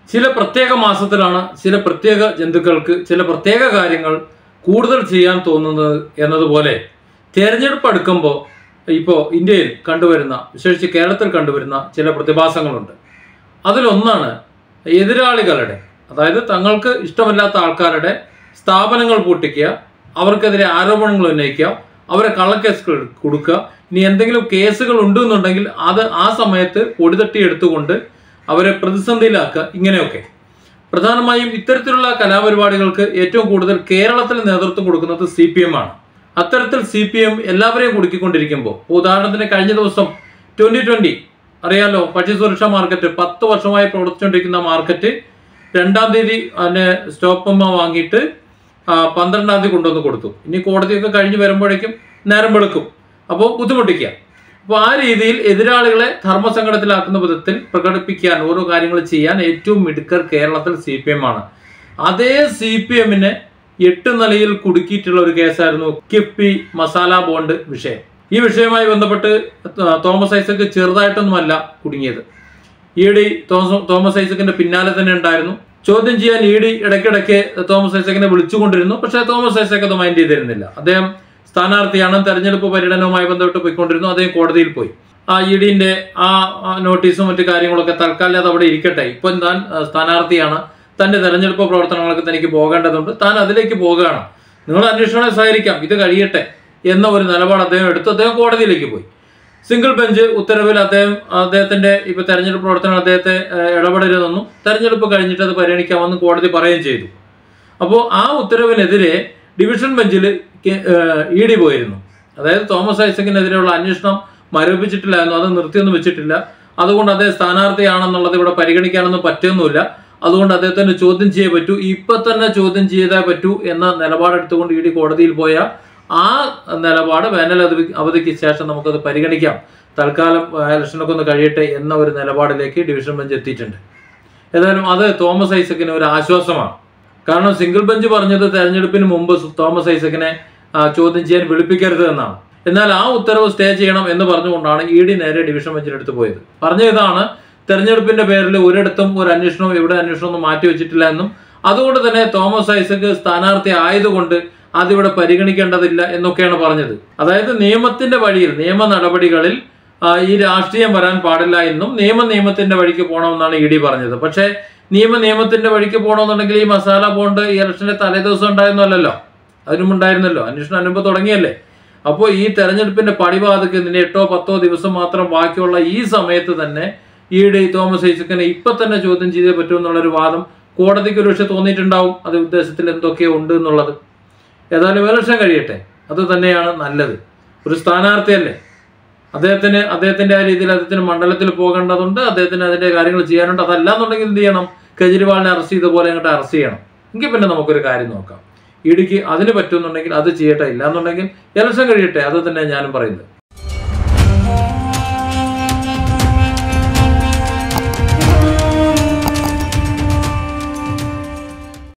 ചില പ്രത്യേക മാസത്തിലാണ് ചില പ്രത്യേക ജന്തുക്കൾക്ക് ചില പ്രത്യേക കാര്യങ്ങൾ കൂടുതൽ ചെയ്യാൻ തോന്നുന്നത് എന്നതുപോലെ തെരഞ്ഞെടുപ്പ് അടുക്കുമ്പോൾ ഇപ്പോൾ ഇന്ത്യയിൽ കണ്ടുവരുന്ന വിശേഷിച്ച് കേരളത്തിൽ കണ്ടുവരുന്ന ചില പ്രതിഭാസങ്ങളുണ്ട് അതിലൊന്നാണ് എതിരാളികളുടെ അതായത് തങ്ങൾക്ക് ഇഷ്ടമല്ലാത്ത ആൾക്കാരുടെ സ്ഥാപനങ്ങൾ പൂട്ടിക്കുക അവർക്കെതിരെ ആരോപണങ്ങൾ ഉന്നയിക്കുക അവരെ കള്ളക്കേസുകൾ കൊടുക്കുക ഇനി എന്തെങ്കിലും കേസുകൾ ഉണ്ടെന്നുണ്ടെങ്കിൽ അത് ആ സമയത്ത് പൊടിതട്ടി എടുത്തുകൊണ്ട് അവരെ പ്രതിസന്ധിയിലാക്കുക ഇങ്ങനെയൊക്കെ പ്രധാനമായും ഇത്തരത്തിലുള്ള കലാപരിപാടികൾക്ക് ഏറ്റവും കൂടുതൽ കേരളത്തിൽ നേതൃത്വം കൊടുക്കുന്നത് സി പി എം ആണ് അത്തരത്തിൽ സി പി എം എല്ലാവരെയും കുടുക്കിക്കൊണ്ടിരിക്കുമ്പോൾ ഉദാഹരണത്തിന് കഴിഞ്ഞ ദിവസം ട്വന്റി ട്വന്റി അറിയാലോ ഭക്ഷ്യസുരക്ഷാ മാർക്കറ്റ് പത്ത് വർഷമായി പ്രവർത്തിച്ചുകൊണ്ടിരിക്കുന്ന മാർക്കറ്റ് രണ്ടാം തീയതി അതിന് സ്റ്റോപ്പമ്മ വാങ്ങിയിട്ട് ആ, പന്ത്രണ്ടാം തീയതി കൊണ്ടുവന്ന് കൊടുത്തു ഇനി കോടതിയൊക്കെ കഴിഞ്ഞ് വരുമ്പോഴേക്കും നേരം വെളുക്കും അപ്പോൾ ബുദ്ധിമുട്ടിക്കുക അപ്പോൾ ആ രീതിയിൽ എതിരാളികളെ ധർമ്മസങ്കടത്തിലാക്കുന്ന വിധത്തിൽ പ്രകടിപ്പിക്കാൻ ഓരോ കാര്യങ്ങൾ ചെയ്യാൻ ഏറ്റവും മിടുക്കർ കേരളത്തിൽ സി പി എം ആണ് അതേ സി പി എമ്മിനെ എട്ട് നിലയിൽ കുടുക്കിയിട്ടുള്ള ഒരു കേസായിരുന്നു കിഫ്ബി മസാല ബോണ്ട് വിഷയം ഈ വിഷയവുമായി ബന്ധപ്പെട്ട് തോമസ് ഐസക്ക് ചെറുതായിട്ടൊന്നുമല്ല കുടുങ്ങിയത് ഇ ഡി തോമസ് തോമസ് ഐസക്കിന്റെ പിന്നാലെ തന്നെ ഉണ്ടായിരുന്നു ചോദ്യം ചെയ്യാൻ ഇ ഡി ഇടയ്ക്കിടയ്ക്ക് തോമസ് ഐസക്കിനെ വിളിച്ചുകൊണ്ടിരുന്നു പക്ഷേ തോമസ് ഐസക് അത് മൈൻഡ് ചെയ്തിരുന്നില്ല അദ്ദേഹം സ്ഥാനാർത്ഥിയാണ് തെരഞ്ഞെടുപ്പ് പര്യടനവുമായി ബന്ധപ്പെട്ട് പോയിക്കൊണ്ടിരുന്നു അദ്ദേഹം കോടതിയിൽ പോയി ആ ഇ ഡിന്റെ ആ ആ നോട്ടീസും മറ്റു കാര്യങ്ങളൊക്കെ തൽക്കാലം അത് അവിടെ ഇരിക്കട്ടെ ഇപ്പം താൻ ആ, സ്ഥാനാർത്ഥിയാണ് തന്റെ തെരഞ്ഞെടുപ്പ് പ്രവർത്തനങ്ങൾക്ക് തനിക്ക് പോകേണ്ടതുണ്ട് താൻ അതിലേക്ക് പോകുകയാണ് നിങ്ങൾ അന്വേഷണം സഹകരിക്കാം ഇത് കഴിയട്ടെ എന്ന ഒരു നിലപാട് അദ്ദേഹം എടുത്തു അദ്ദേഹം കോടതിയിലേക്ക് പോയി സിംഗിൾ ബെഞ്ച് ഉത്തരവിൽ അദ്ദേഹം അദ്ദേഹത്തിന്റെ ഇപ്പൊ തെരഞ്ഞെടുപ്പ് പ്രവർത്തനം അദ്ദേഹത്തെ ഏഹ്, ഇടപെടരുതെന്നും തെരഞ്ഞെടുപ്പ് കഴിഞ്ഞിട്ട് അത് പരിഗണിക്കാമെന്നും കോടതി പറയുകയും ചെയ്തു അപ്പോൾ ആ ഉത്തരവിനെതിരെ ഡിവിഷൻ ബെഞ്ചിൽ ഇ ഡി പോയിരുന്നു അതായത് തോമസ് ഐസക്കിനെതിരെയുള്ള അന്വേഷണം മരവിപ്പിച്ചിട്ടില്ലായിരുന്നു അത് നിർത്തിയൊന്നും വെച്ചിട്ടില്ല അതുകൊണ്ട് അദ്ദേഹം സ്ഥാനാർത്ഥിയാണെന്നുള്ളത് ഇവിടെ പരിഗണിക്കാനൊന്നും പറ്റുന്നില്ല അതുകൊണ്ട് അദ്ദേഹത്തിന് ചോദ്യം ചെയ്യേ പറ്റൂ ഇപ്പൊ തന്നെ ചോദ്യം ചെയ്തേ പറ്റൂ എന്ന നിലപാടെടുത്തുകൊണ്ട് ഇ ഡി കോടതിയിൽ പോയ ആ നിലപാട് വേനൽ അവധി അവധിക്ക് ശേഷം നമുക്കത് പരിഗണിക്കാം തൽക്കാലം ഇലക്ഷനൊക്കെ ഒന്ന് കഴിയട്ടെ എന്ന ഒരു നിലപാടിലേക്ക് ഡിവിഷൻ ബെഞ്ച് എത്തിയിട്ടുണ്ട് ഏതായാലും അത് തോമസ് ഐസക്കിന് ഒരു ആശ്വാസമാണ് കാരണം സിംഗിൾ ബെഞ്ച് പറഞ്ഞത് തെരഞ്ഞെടുപ്പിന് മുമ്പ് സു- തോമസ് ഐസക്കിനെ ആ, ചോദ്യം ചെയ്യാൻ വിളിപ്പിക്കരുത് എന്നാണ് എന്നാൽ ആ ഉത്തരവ് സ്റ്റേ ചെയ്യണം എന്ന് പറഞ്ഞുകൊണ്ടാണ് ഇ ഡി നേരെ ഡിവിഷൻ ബെഞ്ചിനെടുത്ത് പോയത് പറഞ്ഞ ഇതാണ് തെരഞ്ഞെടുപ്പിന്റെ പേരിൽ ഒരിടത്തും ഒരു അന്വേഷണവും ഇവിടെ അന്വേഷണമൊന്നും മാറ്റി വെച്ചിട്ടില്ല എന്നും അതുകൊണ്ട് തന്നെ തോമസ് ഐസക് സ്ഥാനാർത്ഥി ആയതുകൊണ്ട് അതിവിടെ പരിഗണിക്കേണ്ടതില്ല എന്നൊക്കെയാണ് പറഞ്ഞത് അതായത് നിയമത്തിന്റെ വഴിയിൽ നിയമ നടപടികളിൽ ആ, ഈ രാഷ്ട്രീയം വരാൻ പാടില്ല എന്നും നിയമ നിയമത്തിന്റെ വഴിക്ക് പോകണമെന്നാണ് ഇ ഡി പറഞ്ഞത് പക്ഷേ നിയമ നിയമത്തിന്റെ വഴിക്ക് പോകണമെന്നുണ്ടെങ്കിൽ ഈ മസാല ബോണ്ട് ഈ ഇലക്ഷന്റെ തലേദിവസം ഉണ്ടായിരുന്നല്ലോ അതിനും ഉണ്ടായിരുന്നല്ലോ അന്വേഷണം അനുഭവം തുടങ്ങിയല്ലേ അപ്പോൾ ഈ തെരഞ്ഞെടുപ്പിന്റെ പടിവാതിക്ക് ഇതിന് എട്ടോ പത്തോ ദിവസം മാത്രം ബാക്കിയുള്ള ഈ സമയത്ത് തന്നെ ഇ ഡി തോമസ് ഐസക്കിനെ ഇപ്പൊ തന്നെ ചോദ്യം ചെയ്തേ പറ്റൂ എന്നുള്ളൊരു വാദം കോടതിക്ക് ഒരു പക്ഷേ തോന്നിയിട്ടുണ്ടാവും അത് ഉദ്ദേശത്തിൽ എന്തൊക്കെയോ ഉണ്ട് എന്നുള്ളത് ഏതായാലും ഇലക്ഷൻ കഴിയട്ടെ അത് തന്നെയാണ് നല്ലത് ഒരു സ്ഥാനാർത്ഥിയല്ലേ അദ്ദേഹത്തിന് അദ്ദേഹത്തിന്റെ ആ രീതിയിൽ അദ്ദേഹത്തിന് മണ്ഡലത്തിൽ പോകേണ്ടതുണ്ട് അദ്ദേഹത്തിന് അതിന്റെ കാര്യങ്ങൾ ചെയ്യാനുണ്ട് അതല്ലാന്നുണ്ടെങ്കിൽ എന്ത് ചെയ്യണം കെജ്രിവാളിനെ അറസ്റ്റ് ചെയ്ത പോലെ അങ്ങോട്ട് അറസ്റ്റ് ചെയ്യണം എങ്കിൽ പിന്നെ നമുക്കൊരു കാര്യം നോക്കാം ഇടിക്ക് അതിന് പറ്റുന്നുണ്ടെങ്കിൽ അത് ചെയ്യട്ടെ ഇല്ലാന്നുണ്ടെങ്കിൽ ഇലക്ഷൻ കഴിയട്ടെ അത് തന്നെ ഞാനും പറയുന്നത്